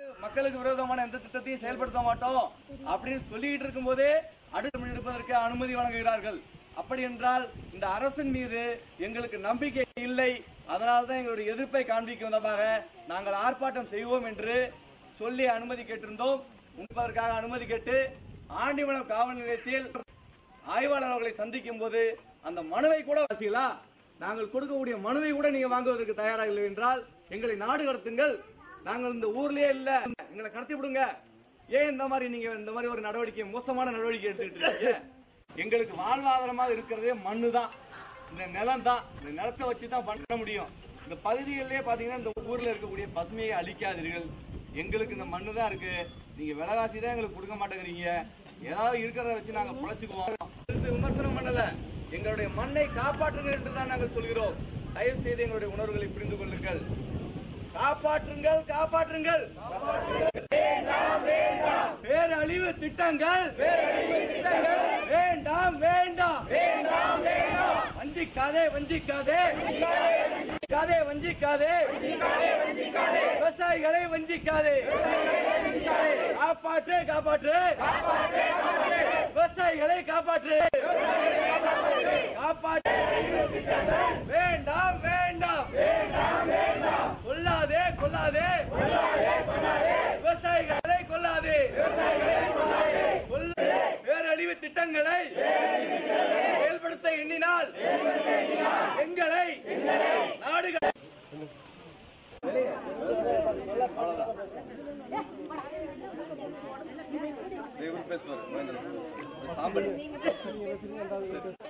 மக்களுக்கு விரோதமான எந்த திட்டத்தையும் செயல்படுத்த மாட்டோம் அப்படின்னு சொல்லிட்டு இருக்கும் போதே அடுத்து எடுப்பதற்கு அனுமதி வழங்குகிறார்கள் அப்படி என்றால் இந்த அரசின் மீது எங்களுக்கு நம்பிக்கை இல்லை அதனால்தான் எங்களுடைய எதிர்ப்பை காண்பிக்கும் விதமாக நாங்கள் ஆர்ப்பாட்டம் செய்வோம் என்று சொல்லி அனுமதி கேட்டிருந்தோம் உண்பதற்காக அனுமதி கேட்டு ஆண்டிமலம் காவல் நிலையத்தில் ஆய்வாளர் அவர்களை சந்திக்கும் போது அந்த மனுவை கூட வாசிகளா நாங்கள் கொடுக்கக்கூடிய மனுவை கூட நீங்க வாங்குவதற்கு தயாராக இல்லை என்றால் எங்களை நாடு கடத்துங்கள் நாங்கள் இந்த ஊர்லயே இல்ல எங்களை கடத்தி விடுங்க ஏன் இந்த மாதிரி நீங்க இந்த மாதிரி ஒரு நடவடிக்கை மோசமான நடவடிக்கை எடுத்துட்டு இருக்கீங்க எங்களுக்கு வாழ்வாதாரமாக இருக்கிறதே மண்ணு தான் இந்த நிலம் தான் இந்த நிலத்தை வச்சு தான் பண்ண முடியும் இந்த பகுதிகளிலே பாத்தீங்கன்னா இந்த ஊர்ல இருக்கக்கூடிய பசுமையை அழிக்காதீர்கள் எங்களுக்கு இந்த மண்ணு தான் இருக்கு நீங்க விலைவாசி தான் எங்களுக்கு கொடுக்க மாட்டேங்கிறீங்க ஏதாவது இருக்கிறத வச்சு நாங்க பொழைச்சுக்குவோம் இது விமர்சனம் பண்ணல எங்களுடைய மண்ணை காப்பாற்றுங்கள் என்று தான் நாங்கள் சொல்கிறோம் தயவு செய்து எங்களுடைய உணர்வுகளை புரிந்து கொள்ளுங்கள் காப்பாற்றுங்கள் காப்பாற்றுங்கள் பேரழிவு திட்டங்கள் வேண்டாம் வேண்டாம் வஞ்சிக்காதே வஞ்சிக்காதே வஞ்சிக்காதே வஞ்சிக்காதே விவசாயிகளை வஞ்சிக்காதே காப்பாற்று காப்பாற்று விவசாயிகளை காப்பாற்று காப்பாற்று வேண்டாம் வேண்டாம் கொல்லாதே கொல்லாதே விவசாயிகளை கொல்லாதே கொல்ல- பேரழிவு திட்டங்களை செயல்படுத்த எண்ணினால் எங்களை நாடுகள் பேசுவார் சாம்பல்